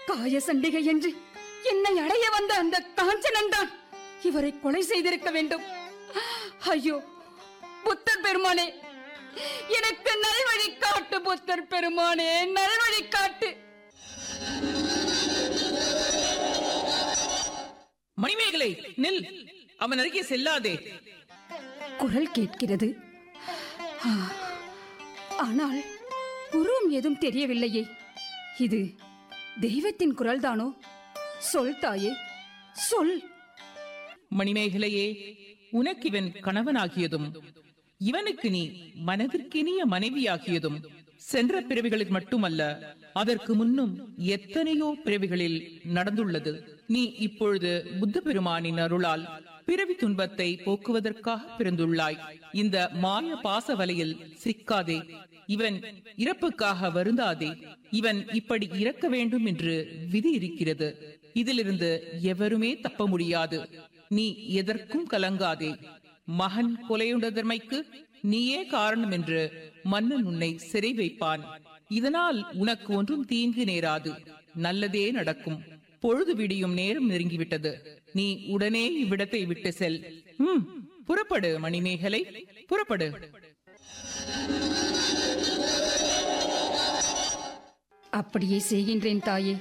காய சண்டிகை என்று என்னை அடைய வந்த அந்த காஞ்சனன் தான் இவரை கொலை செய்திருக்க வேண்டும் ஐயோ புத்தர் பெருமானே எனக்கு நல்வழி காட்டு புத்தர் பெருமானே நல்வழி காட்டு மணிமேகலை நில் அவன் அருகே செல்லாதே குரல் கேட்கிறது ஆ, ஆனால் உருவம் ஏதும் தெரியவில்லையே இது தெய்வத்தின் குரல்தானோ சொல் தாயே சொல் மணிமேகலையே உனக்கு இவன் கணவனாகியதும் இவனுக்கு நீ மனதிற்கினிய மனைவியாகியதும் சென்ற பிறவிகளில் மட்டுமல்ல அதற்கு முன்னும் எத்தனையோ பிறவிகளில் நடந்துள்ளது நீ இப்பொழுது புத்த பெருமானின் அருளால் பிறவி துன்பத்தை போக்குவதற்காக பிறந்துள்ளாய் இந்த மாய பாச வலையில் சிக்காதே இவன் இறப்புக்காக வருந்தாதே இவன் இப்படி இறக்க வேண்டும் என்று விதி இருக்கிறது இதிலிருந்து எவருமே தப்ப முடியாது நீ எதற்கும் கலங்காதே மகன் கொலையுண்டதன்மைக்கு நீயே காரணம் என்று மன்னன் உன்னை சிறை வைப்பான் இதனால் உனக்கு ஒன்றும் தீங்கு நேராது நல்லதே நடக்கும் பொழுது விடியும் நேரம் நெருங்கிவிட்டது நீ உடனே இவ்விடத்தை விட்டு செல் ம் புறப்படு மணிமேகலை புறப்படு அப்படியே செய்கின்றேன் தாயே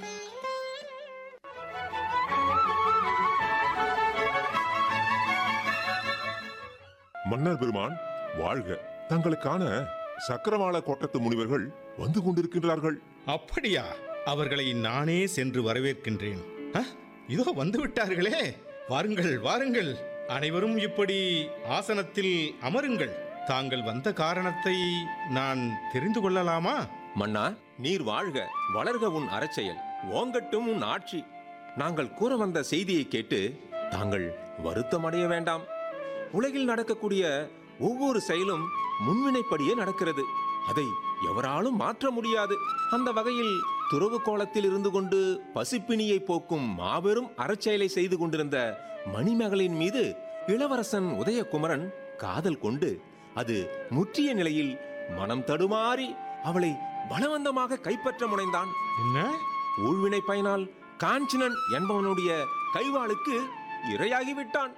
மன்னர் பெருமான் வாழ்க தங்களுக்கான சக்கரவாள கோட்டத்து முனிவர்கள் வந்து கொண்டிருக்கின்றார்கள் அப்படியா அவர்களை நானே சென்று வரவேற்கின்றேன் அ, இதோ வந்து விட்டார்களே வாருங்கள் வாருங்கள் அனைவரும் இப்படி ஆசனத்தில் அமருங்கள் தாங்கள் வந்த காரணத்தை நான் தெரிந்து கொள்ளலாமா மன்னா நீர் வாழ்க வளர்க உன் அறச்செயல் ஓங்கட்டும் உன் ஆட்சி நாங்கள் கூற வந்த செய்தியை கேட்டு தாங்கள் வருத்தமடைய வேண்டாம் உலகில் நடக்கக்கூடிய ஒவ்வொரு செயலும் முன்வினைப்படியே நடக்கிறது அதை எவராலும் மாற்ற முடியாது அந்த வகையில் துறவு கோலத்தில் இருந்து கொண்டு பசிப்பிணியை போக்கும் மாபெரும் அறச்செயலை செய்து கொண்டிருந்த மணிமகளின் மீது இளவரசன் உதயகுமரன் காதல் கொண்டு அது முற்றிய நிலையில் மனம் தடுமாறி அவளை பலவந்தமாக கைப்பற்ற முனைந்தான் என்ன ஊழ்வினை பயனால் காஞ்சனன் என்பவனுடைய கைவாளுக்கு இரையாகிவிட்டான்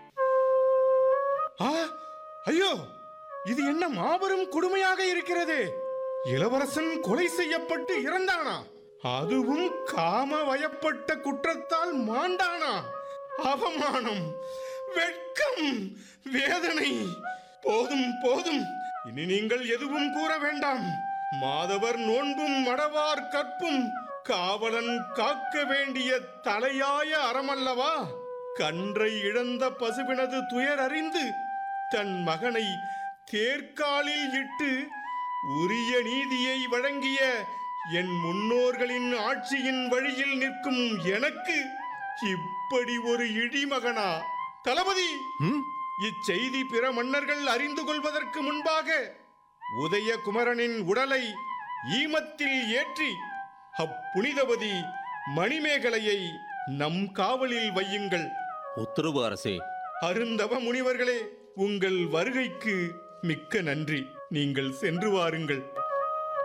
ஆ ஐயோ இது என்ன மாபெரும் கொடுமையாக இருக்கிறது இளவரசன் கொலை செய்யப்பட்டு இறந்தானா அதுவும் காம வயப்பட்ட குற்றத்தால் மாண்டானா அவமானம் வெட்கம் வேதனை போதும் போதும் இனி நீங்கள் எதுவும் கூற வேண்டாம் மாதவர் நோன்பும் மடவார் கற்பும் காவலன் காக்க வேண்டிய தலையாய அறமல்லவா கன்றை இழந்த பசுவினது துயர் அறிந்து தன் மகனை தேர்காலில் இட்டு உரிய நீதியை வழங்கிய என் முன்னோர்களின் ஆட்சியின் வழியில் நிற்கும் எனக்கு இப்படி ஒரு இடிமகனா தளபதி ம்? இச்செய்தி பிற மன்னர்கள் அறிந்து கொள்வதற்கு முன்பாக உதயகுமரனின் உடலை ஈமத்தில் ஏற்றி அப்புனிதவதி மணிமேகலையை நம் காவலில் வையுங்கள் உத்தரவு அரசே அருந்தவ முனிவர்களே உங்கள் வருகைக்கு மிக்க நன்றி நீங்கள் சென்று வாருங்கள்